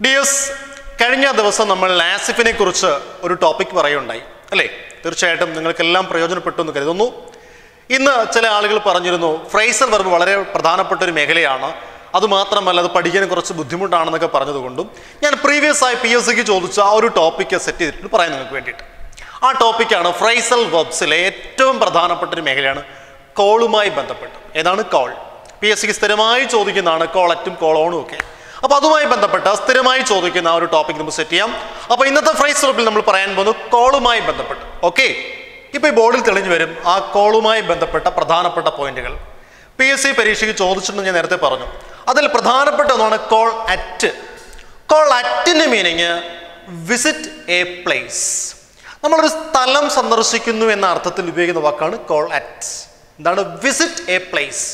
ഡിയസ് കഴിഞ്ഞ ദിവസം നമ്മൾ ആസിഫിനെ കുറിച്ച് ഒരു ടോപ്പിക് പറയുണ്ടായി അല്ലേ തീർച്ചയായിട്ടും നിങ്ങൾക്കെല്ലാം പ്രയോജനപ്പെട്ടു എന്ന് കരുതുന്നു ഇന്ന് ചില ആളുകൾ പറഞ്ഞിരുന്നു ഫ്രൈസൽ വെർബ് വളരെ പ്രധാനപ്പെട്ട ഒരു മേഖലയാണ് അതുമാത്രമല്ല അത് പഠിക്കാൻ കുറച്ച് ബുദ്ധിമുട്ടാണെന്നൊക്കെ പറഞ്ഞതുകൊണ്ടും ഞാൻ പ്രീവിയസ് ആയി പി എസ് സിക്ക് ചോദിച്ച ആ ഒരു ടോപ്പിക്ക് സെറ്റ് ചെയ്തിട്ടുണ്ട് പറയാൻ നിങ്ങൾക്ക് വേണ്ടിയിട്ട് ആ ടോപ്പിക്കാണ് ഫ്രൈസൽ വെർബ്സിലെ ഏറ്റവും പ്രധാനപ്പെട്ട ഒരു മേഖലയാണ് കോളുമായി ബന്ധപ്പെട്ട് ഏതാണ് കോൾ പി എസ് സിക്ക് സ്ഥിരമായി ചോദിക്കുന്നതാണ് കോളറ്റും കോളോണും ഒക്കെ അപ്പോൾ അതുമായി ബന്ധപ്പെട്ട സ്ഥിരമായി ചോദിക്കുന്ന ആ ഒരു ടോപ്പിക് നമുക്ക് സെറ്റ് ചെയ്യാം അപ്പോൾ ഇന്നത്തെ ഫ്രൈസ് വെർബിൽ നമ്മൾ പറയാൻ പോകുന്നത് കോളുമായി ബന്ധപ്പെട്ട് ഓക്കെ ഇപ്പോൾ ഈ ബോർഡിൽ തെളിഞ്ഞു വരും ആ കോളുമായി ബന്ധപ്പെട്ട പ്രധാനപ്പെട്ട പോയിന്റുകൾ പി എസ് സി പരീക്ഷയ്ക്ക് ചോദിച്ചിട്ടുണ്ടെന്ന് ഞാൻ നേരത്തെ പറഞ്ഞു അതിൽ പ്രധാനപ്പെട്ട ഒന്നാണ് കോൾ അറ്റ് കോൾ അറ്റിൻ്റെ മീനിങ് വിസിറ്റ് എ പ്ലേസ് നമ്മളൊരു സ്ഥലം സന്ദർശിക്കുന്നു എന്ന അർത്ഥത്തിൽ ഉപയോഗിക്കുന്ന വാക്കാണ് കോൾ അറ്റ് എന്താണ് വിസിറ്റ് എ പ്ലേസ്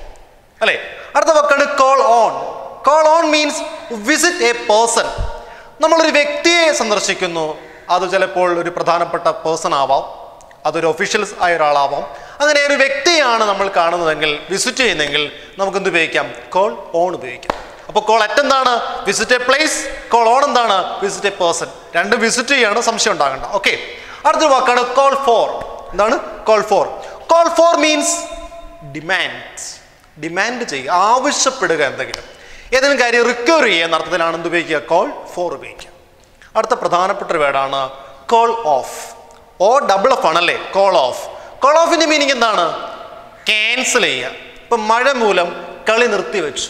അല്ലേ അടുത്ത വാക്കാണ് call on call on means visit a person നമ്മളൊരു വ്യക്തിയെ സന്ദർശിക്കുന്നു അത് ചിലപ്പോൾ ഒരു പ്രധാനപ്പെട്ട പേഴ്സൺ ആവാം അതൊരു ഒഫീഷ്യൽസ് ആയ ഒരാളാവാം അങ്ങനെ ഒരു വ്യക്തിയാണ് നമ്മൾ കാണുന്നതെങ്കിൽ വിസിറ്റ് ചെയ്യുന്നതെങ്കിൽ നമുക്ക് എന്ത് ഉപയോഗിക്കാം കോൾ ഓൺ ഉപയോഗിക്കാം അപ്പോൾ കോൾ അറ്റ് എന്താണ് visit a place call on എന്താണ് വിസിറ്റ് എ പേഴ്സൺ രണ്ട് വിസിറ്റ് ചെയ്യാണ് സംശയം ഉണ്ടാകണ്ട ഓക്കെ അടുത്തൊരു വാക്കാണ് കോൾ ഫോർ എന്താണ് call for call for means demand demand ചെയ്യുക ആവശ്യപ്പെടുക എന്തെങ്കിലും ഏതെങ്കിലും കാര്യം റിക്വയർ ചെയ്യുക എന്ന അർത്ഥത്തിലാണ് എന്ത് ഉപയോഗിക്കുക കോൾ ഫോർ ഉപയോഗിക്കുക അടുത്ത പ്രധാനപ്പെട്ട ഒരു വേർഡാണ് call off O double F ആണല്ലേ കോൾ ഓഫ് കോൾ ഓഫിന്റെ മീനിങ് എന്താണ് ക്യാൻസൽ ചെയ്യുക ഇപ്പം മഴ മൂലം കളി നിർത്തിവെച്ചു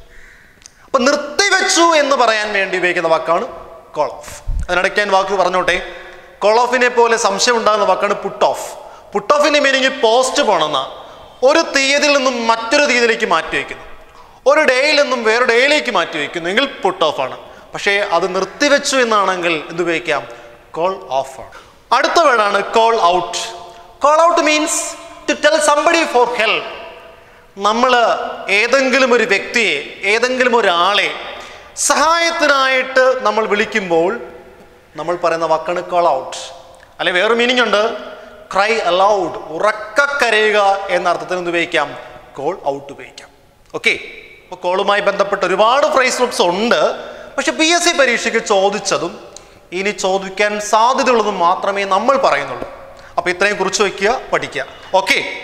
അപ്പൊ നിർത്തിവെച്ചു എന്ന് പറയാൻ വേണ്ടി ഉപയോഗിക്കുന്ന വാക്കാണ് കോൾ ഓഫ് അതിനിടയ്ക്ക് ഞാൻ വാക്ക് പറഞ്ഞോട്ടെ കോൾ ഓഫിനെ പോലെ സംശയം ഉണ്ടാകുന്ന വാക്കാണ് പുട്ട് ഓഫ് പുട്ട് ഓഫിന്റെ മീനിങ് പോസ്റ്റ് പോണെന്ന ഒരു തീയതിയിൽ നിന്നും മറ്റൊരു തീയതിയിലേക്ക് മാറ്റി വയ്ക്കുന്നു ഒരു ഡേയിൽ നിന്നും വേറെ ഡേയിലേക്ക് മാറ്റി വയ്ക്കുന്നു എങ്കിൽ പുട്ട് ഓഫ് ആണ് പക്ഷേ അത് നിർത്തിവെച്ചു എന്നാണെങ്കിൽ എന്ത് ഉപയോഗിക്കാം കോൾ ഓഫ് ആണ് അടുത്ത വേർഡാണ് call out call out means to tell somebody for help നമ്മൾ ഏതെങ്കിലും ഒരു വ്യക്തിയെ ഏതെങ്കിലും ഒരാളെ സഹായത്തിനായിട്ട് നമ്മൾ വിളിക്കുമ്പോൾ നമ്മൾ പറയുന്ന വാക്കാണ് കോൾ ഔട്ട് അല്ലെ വേറെ മീനിങ് ഉണ്ട് ക്രൈ അലൗഡ് ഉറക്ക കരയുക എന്ന അർത്ഥത്തിൽ എന്ത് ഉപയോഗിക്കാം കോൾ ഔട്ട് ഉപയോഗിക്കാം ഓക്കെ അപ്പോൾ കോളുമായി ബന്ധപ്പെട്ട ഒരുപാട് ഫ്രൈസ് ഗ്രൂപ്പ്സ് ഉണ്ട് പക്ഷെ പി എസ് സി പരീക്ഷയ്ക്ക് ചോദിച്ചതും ഇനി ചോദിക്കാൻ സാധ്യതയുള്ളതും മാത്രമേ നമ്മൾ പറയുന്നുള്ളൂ അപ്പോൾ ഇത്രയും കുറിച്ച് വയ്ക്കുക പഠിക്കുക ഓക്കെ